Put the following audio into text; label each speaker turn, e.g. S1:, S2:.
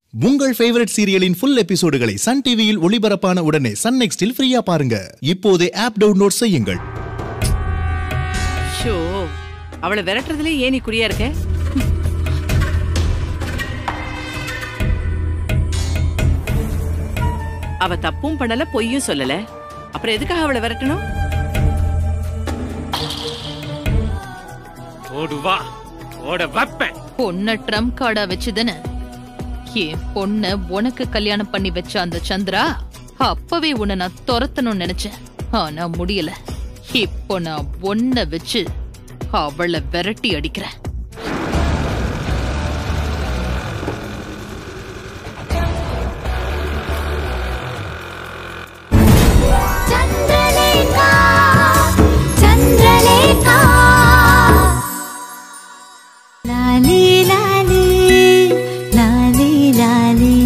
S1: உங்கள் ஃபேவரட் சீரியலின் ஃபுல் எபிசோடுகளை சன் டிவியில் ஒளிபரப்பான உடனே சன் நெக்ஸ்டில் ஃப்ரீயா பாருங்க இப்போதே ஆப் டவுன்லோட் செய்யுங்கள்
S2: ஷோ அவளை விரட்டுறதுல ஏன் நீ குறியா இருக்க அவ தப்பும் பண்ணல பொய்யும் சொல்லல அப்புறம் எதுக்காக அவளை விரட்டணும்
S3: ஓடு வா ஓட வைப்பேன்
S4: பொண்ண ட்ரம் கார்டா வச்சுதானே என் பொண்ண உனக்கு கல்யாணம் பண்ணி வச்ச அந்த சந்திரா அப்பவே உன்னை நான் துரத்தணும்னு நினைச்சேன் ஆனா முடியல இப்போ நான் ஒன்ன வச்சு அவளை விரட்டி அடிக்கிறேன்
S5: चन्द्रलेखा चन्द्रलेखा लाली लाली लाली लाली